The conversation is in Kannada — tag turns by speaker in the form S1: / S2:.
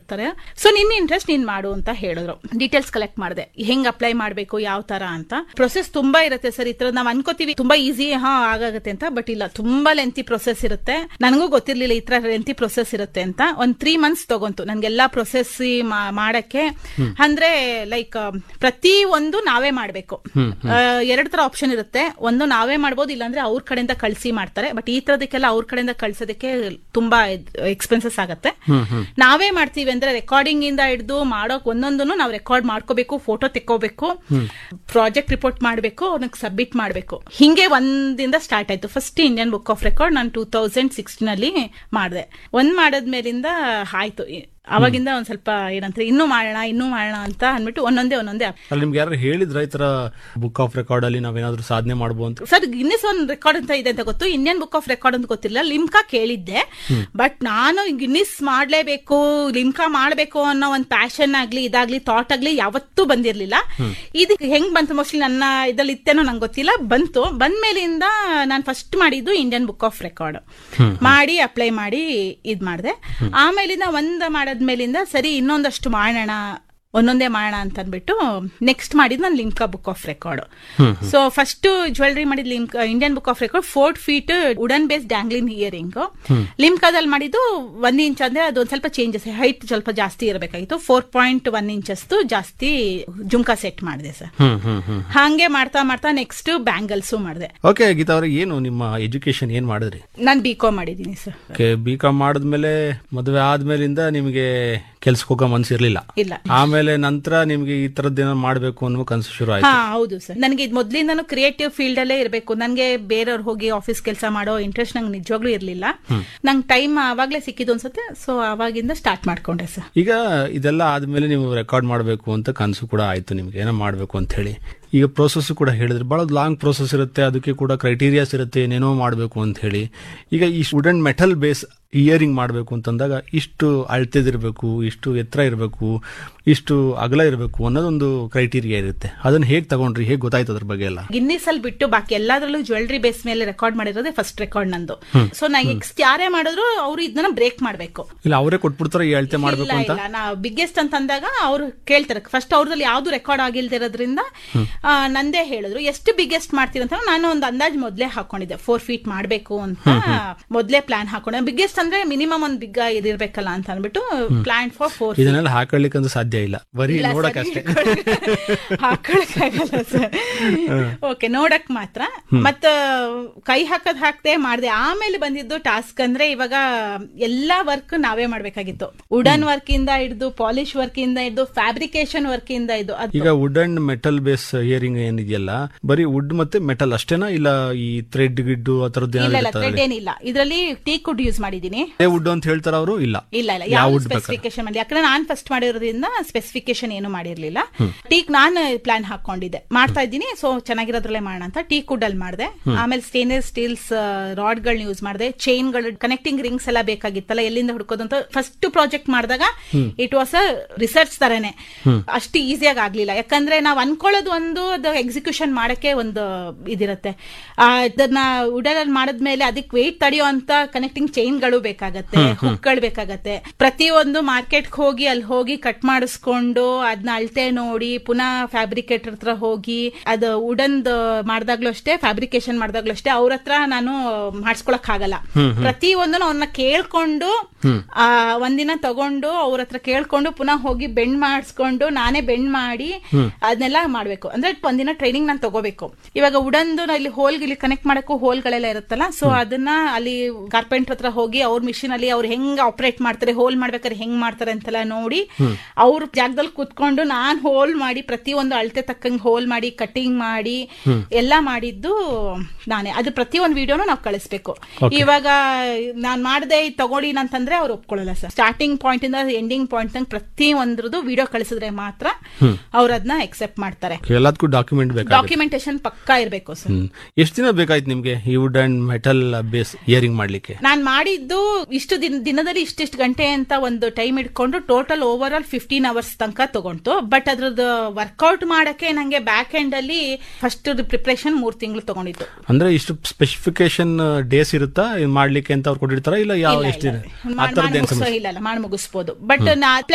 S1: ಇರ್ತಾರೆ ಸೊ ನಿನ್ನ ಇಂಟ್ರೆಸ್ಟ್ ನೀನ್ ಮಾಡು ಅಂತ ಹೇಳಿದ್ರು ಡೀಟೇಲ್ಸ್ ಕಲೆಕ್ಟ್ ಮಾಡಿದೆ ಹೆಂಗ್ ಅಪ್ಲೈ ಮಾಡ್ಬೇಕು ಯಾವ ತರ ಅಂತ ಪ್ರೊಸೆಸ್ ತುಂಬಾ ಇರುತ್ತೆ ಸರ್ ಈ ತರ ನಾವ್ ಅನ್ಕೋತೀವಿ ತುಂಬಾ ಈಸಿ ಹಾ ಆಗಾಗತ್ತೆ ಅಂತ ಬಟ್ ಇಲ್ಲ ತುಂಬಾ ಲೆಂತಿ ಪ್ರೊಸೆಸ್ ಇರುತ್ತೆ ನನಗೂ ಗೊತ್ತಿರ್ಲಿಲ್ಲ ಈ ತರ ಲೆಂತಿ ಪ್ರೊಸೆಸ್ ಇರುತ್ತೆ ಅಂತ ಒಂದ್ ತ್ರೀ ಮಂತ್ಸ್ ತಗೊಂತು ನನ್ಗೆಲ್ಲಾ ಪ್ರೊಸೆಸ್ ಮಾಡಕ್ಕೆ ಅಂದ್ರೆ ಲೈಕ್ ಪ್ರತಿ ಒಂದು ನಾವೇ ಮಾಡ್ಬೇಕು ಎರಡ್ ತರ ಆಪ್ಷನ್ ಇರುತ್ತೆ ಒಂದು ನಾವೇ ಮಾಡ್ಬೋದು ಇಲ್ಲಾಂದ್ರೆ ಅವ್ರ ಕಡೆಯಿಂದ ಕಳ್ಸಿ ಮಾಡ್ತಾರೆ ಬಟ್ ಈ ತರದಕ್ಕೆಲ್ಲ ಅವ್ರ ಕಡೆಯಿಂದ ಕಳ್ಸೋದಕ್ಕೆ ತುಂಬಾ ಎಕ್ಸ್ಪೆನ್ಸಸ್ ಆಗತ್ತೆ ನಾವೇ ಮಾಡ್ತೀವಿ ಅಂದ್ರೆ ರೆಕಾರ್ಡಿಂಗ್ ಇಂದ ಹಿಡಿದು ಮಾಡೋಕ್ ಒಂದೊಂದನ್ನು ನಾವು ರೆಕಾರ್ಡ್ ಮಾಡ್ಕೋಬೇಕು ಫೋಟೋ ತೆಕ್ಕೋಬೇಕು ಪ್ರಾಜೆಕ್ಟ್ ರಿಪೋರ್ಟ್ ಮಾಡಬೇಕು ಅವ್ನಿಗೆ ಸಬ್ಮಿಟ್ ಮಾಡಬೇಕು ಹಿಂಗೆ ಒಂದಿಂದ ಸ್ಟಾರ್ಟ್ ಆಯ್ತು first Indian book of record ನಾನು ಟೂ ತೌಸಂಡ್ ಸಿಕ್ಸ್ಟೀನ್ ಅಲ್ಲಿ ಮಾಡಿದೆ ಒಂದ್ ಮಾಡದ್ಮೇಲಿಂದ ಆಯ್ತು ಅವಾಗಿಂದ ಒಂದ್ ಸ್ವಲ್ಪ ಏನಂತಾರೆ ಇನ್ನೂ ಮಾಡೋಣ ಇನ್ನೂ ಮಾಡೋಣ ಅಂತ ಅಂದ್ಬಿಟ್ಟು ಒಂದೊಂದೇ ಒಂದೊಂದೇ
S2: ಅಲ್ಲಿ ನಿಮ್ಗೆ ಯಾರು ಹೇಳಿದ್ರ ಈ ತರ ಬುಕ್ ಆಫ್ ರೆಕಾರ್ಡ್ ಅಲ್ಲಿ ನಾವೇನಾದ್ರೂ ಸಾಧನೆ ಮಾಡ್ಬೋದು ಅಂತ
S1: ಸರ್ ಗಿನ್ನಿಸ್ ಒಂದು ರೆಕಾರ್ಡ್ ಅಂತ ಇದೆ ಅಂತ ಗೊತ್ತು ಇಂಡಿಯನ್ ಬುಕ್ ಆಫ್ ರೆಕಾರ್ಡ್ ಅಂತ ಗೊತ್ತಿಲ್ಲ ಲಿಮ್ಕಾ ಕೇಳಿದ್ದೆ ಬಟ್ ನಾನು ಗಿನ್ನಿಸ್ ಮಾಡ್ಲೇಬೇಕು ಲಿಮ್ಕಾ ಮಾಡ್ಬೇಕು ಅನ್ನೋ ಒಂದು ಪ್ಯಾಷನ್ ಆಗ್ಲಿ ಇದಾಗ್ಲಿ ಥಾಟ್ ಆಗ್ಲಿ ಯಾವತ್ತೂ ಬಂದಿರ್ಲಿಲ್ಲ ಇದು ಹೆಂಗ್ ಬಂತು ಮೋಸ್ಟ್ಲಿ ನನ್ನ ಇದ್ರಲ್ಲಿ ಇತ್ತೇನೋ ನಂಗೆ ಗೊತ್ತಿಲ್ಲ ಬಂತು ಬಂದ್ಮೇಲಿಂದ ನಾನು ಫಸ್ಟ್ ಮಾಡಿದ್ದು ಇಂಡಿಯನ್ ಬುಕ್ ಆಫ್ ರೆಕಾರ್ಡ್ ಮಾಡಿ ಅಪ್ಲೈ ಮಾಡಿ ಇದ್ ಮಾಡಿದೆ ಆಮೇಲಿಂದ ಒಂದ್ ಮಾಡಾದ್ಮೇಲಿಂದ ಸರಿ ಇನ್ನೊಂದಷ್ಟು ಮಾಡೋಣ ಒಂದೊಂದೇ ಮಾಡೋಣ ಅಂತ ಅಂದ್ಬಿಟ್ಟು ನೆಕ್ಸ್ಟ್ ಮಾಡಿದ್ ನಾನು Limca book of record so first jewellery ಮಾಡಿದ್ Limca Indian book of record four feet wooden base dangling earring ಲಿಮ್ಕಾದಲ್ಲಿ ಮಾಡಿದ್ದು ಒಂದ್ ಇಂಚ್ ಅಂದ್ರೆ ಅದು ಒಂದ್ ಸ್ವಲ್ಪ ಚೇಂಜಸ್ ಹೈಟ್ ಸ್ವಲ್ಪ ಜಾಸ್ತಿ ಇರಬೇಕಾಗಿತ್ತು ಫೋರ್ ಪಾಯಿಂಟ್ ಒನ್ ಇಂಚಸ್ ಜಾಸ್ತಿ ಜುಮ್ಕಾ ಸೆಟ್ ಮಾಡಿದೆ ಸರ್
S2: ಹ್ಮ್ ಹ್ಮ್ ಹ್ಮ್
S1: ಹಾಗೆ ಮಾಡ್ತಾ ಮಾಡ್ತಾ ನೆಕ್ಸ್ಟ್ ಬ್ಯಾಂಗಲ್ಸು ಮಾಡಿದೆ
S2: ಓಕೆ ಗೀತಾ ಅವ್ರೆ ಏನು ನಿಮ್ಮ ಎಜುಕೇಶನ್ ಏನ್ ಮಾಡಿದ್ರಿ
S1: ನಾನು ಬಿ ಕಾಮ್ ಮಾಡಿದ್ದೀನಿ ಸರ್
S2: ಓಕೆ ಬಿ ಕಾಮ್ ಮಾಡಿದ್ಮೇಲೆ ಮದುವೆ ಆದ್ಮೇಲಿಂದ ನಿಮಗೆ ಕೆಲ್ಸಕ್ಕೆ ಹೋಗೋ ಮನ್ಸಿರ್ಲಿಲ್ಲ
S1: ಇಲ್ಲ
S2: ಆಮೇಲೆ ನಂತರ ನಿಮ್ಗೆ ಈ ತರದ್ದೇನೋ ಮಾಡ್ಬೇಕು ಅನ್ನೋ ಕನಸು ಶುರು ಆಯ್ತು
S1: ಹಾ ಹೌದು ಸರ್ ನನಗೆ ಇದು ಮೊದ್ಲಿಂದನೂ ಕ್ರಿಯೇಟಿವ್ ಫೀಲ್ಡ್ ಅಲ್ಲೇ ಇರಬೇಕು ನನಗೆ ಬೇರೆಯವ್ರು ಹೋಗಿ ಆಫೀಸ್ ಕೆಲಸ ಮಾಡೋ ಇಂಟ್ರೆಸ್ಟ್ ನಂಗೆ ನಿಜವಾಗ್ಲೂ ಇರ್ಲಿಲ್ಲ ನಂಗೆ ಟೈಮ್ ಆವಾಗ್ಲೇ ಸಿಕ್ಕಿದ್ದು ಅನ್ಸುತ್ತೆ ಸೊ ಅವಾಗಿಂದ ಸ್ಟಾರ್ಟ್ ಮಾಡ್ಕೊಂಡೆ ಸರ್
S2: ಈಗ ಇದೆಲ್ಲ ಆದ್ಮೇಲೆ ನೀವು ರೆಕಾರ್ಡ್ ಮಾಡಬೇಕು ಅಂತ ಕನಸು ಕೂಡ ಆಯ್ತು ನಿಮ್ಗೆ ಏನೋ ಮಾಡಬೇಕು ಅಂತ ಹೇಳಿ ಈಗ ಪ್ರೋಸೆಸ್ ಕೂಡ ಹೇಳಿದ್ರೆ ಬಹಳ ಲಾಂಗ್ ಪ್ರೋಸೆಸ್ ಇರುತ್ತೆ ಅದಕ್ಕೆ ಕೂಡ ಕ್ರೈಟೀರಿಯಾಸ್ ಇರುತ್ತೆ ಏನೇನೋ ಮಾಡಬೇಕು ಅಂತ ಹೇಳಿ ಈಗ ಈ ವುಡನ್ ಮೆಟಲ್ ಬೇಸ್ ಇಯರಿಂಗ್ ಮಾಡಬೇಕು ಅಂತಂದಾಗ ಇಷ್ಟು ಅಳ್ತೆದಿರಬೇಕು ಇಷ್ಟು ಎತ್ತರ ಇರಬೇಕು ಇಷ್ಟು ಅಗಲ ಇರಬೇಕು ಅನ್ನೋದೊಂದು ಕ್ರೈಟೀರಿಯಾ ಇರುತ್ತೆ ಅದನ್ನ ಹೇಗೆ ತಗೊಂಡ್ರಿ ಹೇಗೆ ಗೊತ್ತಾಯ್ತು ಅದ್ರ ಬಗ್ಗೆ ಎಲ್ಲ
S1: ಗಿನ್ನಿಸ್ ಅಲ್ಲಿ ಬಿಟ್ಟು ಬಾಕಿ ಎಲ್ಲದರಲ್ಲೂ ಜ್ಯುವೆಲ್ರಿ ಬೇಸ್ ಮೇಲೆ ರೆಕಾರ್ಡ್ ಮಾಡಿರೋದೇ ಫಸ್ಟ್ ರೆಕಾರ್ಡ್ ನಂದು ಸೊ ನಾ ನೆಕ್ಸ್ಟ್ ಯಾರೇ ಮಾಡಿದ್ರು ಅವರು ಇದನ್ನ ಬ್ರೇಕ್ ಮಾಡ್ಬೇಕು
S2: ಇಲ್ಲ ಅವರೇ ಕೊಟ್ಬಿಡ್ತಾರೆ ಈ ಅಳತೆ ಮಾಡಬೇಕು
S1: ಇಲ್ಲ
S2: ಅಂತ
S1: ಇಲ್ಲ ನಾ ಬಿಗ್ಗೆಸ್ಟ್ ಅಂತ ಅಂದಾಗ ಅವ್ರು ಕೇಳ್ತಾರೆ ಫಸ್ಟ್ ಅವ್ರದಲ್ಲಿ ಯಾವ್ದು ರೆಕಾರ್ಡ್ ಆಗಿಲ್ದಿರೋದ್ರಿಂದ ಆ, ನಂದೇ ಹೇಳಿದ್ರು ಎಷ್ಟು ಬಿಗ್ಗೆಸ್ಟ್ ಮಾಡ್ತೀವಿ ಅಂತ ನಾನು ಒಂದು ಅಂದಾಜ್ ಮೊದ್ಲೇ ಹಾಕೊಂಡಿದ್ದೆ ಫೋರ್ ಫೀಟ್ ಮಾಡ್ಬೇಕು ಅಂತ ಮೊದ್ಲೇ ಪ್ಲಾನ್ ಹಾಕೊಂಡೆ ಬಿಗ್ಗೆಸ್ಟ್ ಅಂದ್ರೆ ಮಿನಿಮಮ್ ಒಂದ್ ಬಿಗ್ ಇದಿರ್ಬೇಕಲ್ಲ ಅಂತ ಅಂದ್ಬಿಟ್ಟು ಪ್ಲಾನ್ ಫಾರ್ ಫೋರ್
S2: ಇದನ್ನೆಲ್ಲ ಹಾಕೊಳ್ಳಿಕ್ಕಂತೂ ಸಾಧ್ಯ ಇಲ್ಲ ಬರೀ ನೋಡಕ್ಕಷ್ಟೇ
S1: ಹಾಕೊಳಕ್ಕಾಗಲ್ಲ ಸರ್ ಓಕೆ ನೋಡಕ್ ಮಾತ್ರ ಮತ್ತ ಕೈ ಹಾಕದ್ ಹಾಕ್ದೆ ಮಾಡ್ದೆ ಆಮೇಲೆ ಬಂದಿದ್ದು ಟಾಸ್ಕ್ ಅಂದ್ರೆ ಇವಾಗ ಎಲ್ಲಾ ವರ್ಕ್ ನಾವೇ ಮಾಡ್ಬೇಕಾಗಿತ್ತು ವುಡನ್ ವರ್ಕ್ ಇಂದ ಹಿಡಿದು ಪಾಲಿಶ್ ವರ್ಕ್ ಇಂದ ಹಿಡಿದು ಫ್ಯಾಬ್ರಿಕೇಶನ್ ವರ್ಕ್ ಇಂದ ಇದು ಅದು
S2: ಈಗ wood and metal base earring ಏನಿದೆಯಲ್ಲ ಬರೀ ವುಡ್ ಮತ್ತೆ ಮೆಟಲ್ ಅಷ್ಟೇನಾ ಇಲ್ಲ ಈ ಥ್ರೆಡ್ ಗಿಡ್ಡು ಆ ತರದ್ದು
S1: ಇಲ್ಲ ಇಲ್ಲ
S2: ಏನಾದ್ರು
S1: ಥ್ರೆಡ್ ಏನಿಲ್ಲ ಇದರಲ್ಲಿ ಟೀಕ್ ವುಡ್ ಯೂಸ್ ಮಾಡಿದೀನಿ
S2: ವುಡ್ ಅಂತ ಹೇಳ್ತಾರ ಅವರು ಇಲ್ಲ
S1: ಇಲ್ಲ ಇಲ್ಲ
S2: ಯಾವ
S1: ಯಾವ
S2: wood ಬೇಕಾದ್ರೆ?
S1: ಸ್ಪೆಸಿಫಿಕೇಶನ್ ಮಾಡಿ ಯಾಕಂದ್ರೆ ನಾನ್ ಫಸ್ಟ್ ಮಾಡಿರೋದ್ರಿಂದ ಸ್ಪೆಸಿಫಿಕೇಶನ್ ಏನು ಮಾಡಿರ್ಲಿಲ್ಲ ಟೀಕ್ ನಾನು ಪ್ಲಾನ್ ಹಾಕೊಂಡಿದ್ದೆ ಮಾಡ್ತಾ ಇದ್ದೀನಿ ಸೊ ಚೆನ್ನಾಗಿರೋದ್ರಲ್ಲೇ ಮಾಡೋಣ ಅಂತ ಟೀಕ್ ವುಡ್ ಅಲ್ಲಿ ಮಾಡಿದೆ ಆಮೇಲೆ ಸ್ಟೇನ್ಲೆಸ್ ಸ್ಟೀಲ್ಸ್ ರಾಡ್ ಗಳನ್ನ ಯೂಸ್ ಮಾಡಿದೆ ಚೈನ್ ಗಳು ಕನೆಕ್ಟಿಂಗ್ ರಿಂಗ್ಸ್ ಎಲ್ಲ ಬೇಕಾಗಿತ್ತಲ್ಲ ಎಲ್ಲಿಂದ ಹುಡ್ಕೋದು ಅಂತ ಫಸ್ಟ್ ಪ್ರಾಜೆಕ್ಟ್ ಮಾಡಿದಾಗ ಇಟ್ ವಾಸ್ ಅ ರಿಸರ್ಚ್ ತರನೇ ಅಷ್ಟು ಈಸಿಯಾಗಿ ಆಗ್ಲಿಲ್ಲ ಯಾಕಂದ್ರೆ ನಾವ್ ಅನ್ಕೊಳ್ಳೋದು ಒಂದು ಅದು ಎಕ್ಸಿಕ್ಯೂಷನ್ ಮಾಡಕ್ಕೆ ಒಂದು ಇದಿರತ್ತೆ ಆ, ಇದನ್ನ ವುಡನ್ ಮಾಡಿದ್ಮೇಲೆ ಅದಕ್ಕೆ ವೆಯ್ಟ್ ತಡೆಯೋ ಅಂತ ಕನೆಕ್ಟಿಂಗ್ ಚೈನ್ಗಳು ಬೇಕಾಗತ್ತೆ ಹುಕ್ಗಳು ಬೇಕಾಗತ್ತೆ ಪ್ರತಿಯೊಂದು ಮಾರ್ಕೆಟ್ ಹೋಗಿ ಅಲ್ಲಿ ಹೋಗಿ ಕಟ್ ಮಾಡಿಸ್ಕೊಂಡು ಅದನ್ನ ಅಳತೆ ನೋಡಿ ಪುನಃ ಫ್ಯಾಬ್ರಿಕೇಟರ್ ಹತ್ರ ಹೋಗಿ ಅದು ವುಡನ್ ಮಾಡಿದಾಗ್ಲೂ ಅಷ್ಟೇ ಫ್ಯಾಬ್ರಿಕೇಶನ್ ಮಾಡಿದಾಗ್ಲೂ ಅಷ್ಟೇ ಅವ್ರ ಹತ್ರ ನಾನು ಮಾಡಿಸ್ಕೊಳಕ್ ಆಗಲ್ಲ ಪ್ರತಿ ಒಂದನ್ನು ಅವ್ರನ್ನ ಕೇಳ್ಕೊಂಡು ಆ, ಒಂದಿನ ತಗೊಂಡು ಅವ್ರ ಹತ್ರ ಕೇಳ್ಕೊಂಡು ಪುನಃ ಹೋಗಿ ಬೆಂಡ್ ಮಾಡಿಸ್ಕೊಂಡು ನಾನೇ ಬೆಂಡ್ ಮಾಡಿ ಅದನ್ನೆಲ್ಲ ಮಾಡ್ಬೇಕು ಅಂದ್ರೆ ಒಂದಿನ ಟ್ರೈನಿಂಗ್ ನಾನು ತಗೋಬೇಕು ಇವಾಗ ಉಡನ್ದು ಇಲ್ಲಿ ಹೋಲ್ ಇಲ್ಲಿ ಕನೆಕ್ಟ್ ಮಾಡಕ್ಕೂ ಹೋಲ್ಗಳೆಲ್ಲ ಇರುತ್ತಲ್ಲ ಸೊ ಅದನ್ನ ಅಲ್ಲಿ ಕಾರ್ಪೆಂಟರ್ ಹತ್ರ ಹೋಗಿ ಅವ್ರ ಮಿಷಿನ್ ಅಲ್ಲಿ ಅವ್ರು ಹೆಂಗ್ ಆಪರೇಟ್ ಮಾಡ್ತಾರೆ ಹೋಲ್ ಮಾಡ್ಬೇಕಾದ್ರೆ ಹೆಂಗ್ ಮಾಡ್ತಾರೆ ಅಂತೆಲ್ಲ ನೋಡಿ ಅವ್ರ ಜಾಗದಲ್ಲಿ ಕುತ್ಕೊಂಡು ನಾನ್ ಹೋಲ್ ಮಾಡಿ ಪ್ರತಿ ಒಂದು ಅಳತೆ ತಕ್ಕಂಗ್ ಹೋಲ್ ಮಾಡಿ ಕಟಿಂಗ್ ಮಾಡಿ ಎಲ್ಲ ಮಾಡಿದ್ದು ನಾನೇ ಅದು ಪ್ರತಿ ಒಂದು ವಿಡಿಯೋನು ನಾವು ಕಳಿಸ್ಬೇಕು ಇವಾಗ ನಾನ್ ಮಾಡದೆ ತಗೊಳ್ಳಿ ಅಂತಂದ್ರೆ ಅವ್ರು ಒಪ್ಕೊಳ್ಳಲ್ಲ ಸರ್ ಸ್ಟಾರ್ಟಿಂಗ್ ಪಾಯಿಂಟ್ ಇಂದ ಎಂಡಿಂಗ್ ಪಾಯಿಂಟ್ ತನಕ ಪ್ರತಿ ಒಂದ್ರದ್ದು ವಿಡಿಯೋ ಕಳಿಸಿದ್ರೆ ಮಾತ್ರ ಅವ್ರು ಅದನ್ನ ಎಕ್ಸೆಪ್ಟ್ ಮಾಡ್ತಾರೆ
S2: ಎಲ್ಲದಕ್ಕೂ ಡಾಕ್ಯುಮೆಂಟ್ ಬೇಕಾಗುತ್ತೆ
S1: ಡಾಕ್ಯುಮೆಂಟೇಶನ್ ಪಕ್ಕಾ ಇರ್ಬೇಕು ಸರ್
S2: ಹ್ಮ್ ಎಷ್ಟು ದಿನ ಬೇಕಾಯ್ತು ನಿಮ್ಗೆ ಈ wood and metal base earring ಮಾಡ್ಲಿಕ್ಕೆ
S1: ನಾನ್ ಮಾಡಿದ್ದು ಇಷ್ಟು ದಿನ ದಿನದಲ್ಲಿ ಇಷ್ಟಿಷ್ಟು ಗಂಟೆ ಅಂತ ಒಂದು ಟೈಮ್ ಇಟ್ಕೊಂಡು total overall fifteen hours ತನಕ ತಗೊಂತು ಬಟ್ ಅದ್ರದ್ದು ವರ್ಕೌಟ್ ಮಾಡಕ್ಕೆ ನಂಗೆ ಬ್ಯಾಕ್ ಎಂಡ್ ಅಲ್ಲಿ ಫಸ್ಟ್ ಪ್ರಿಪರೇಷನ್ ಮೂರ್ ತಿಂಗಳು ತಗೊಂಡಿತ್ತು
S2: ಅಂದ್ರೆ ಇಷ್ಟು ಸ್ಪೆಸಿಫಿಕೇಶನ್ ಡೇಸ್ ಇರುತ್ತಾ ಇದ್ ಮಾಡ್ಲಿಕ್ಕೆ ಅಂತ ಅವ್ರು ಕೊಟ್ಟಿರ್ತಾರ ಇಲ್ಲ ಯಾವ
S1: ಇಲ್ಲ,
S2: ಎಷ್ಟು
S1: ಇಲ್ಲ.
S2: ದಿನ ಆ
S1: ಮಾಡ್-
S2: ತರದ್ದು
S1: ಮಾಡ್
S2: ಏನ್
S1: ಮುಗ್ಸೋ-
S2: ಸಮಸ್ಯೆ
S1: ಇಲ್ಲ ಇಲ್ಲ ಮಾಡಿ ಮುಗಿಸ್ಬೋದು ಬಟ್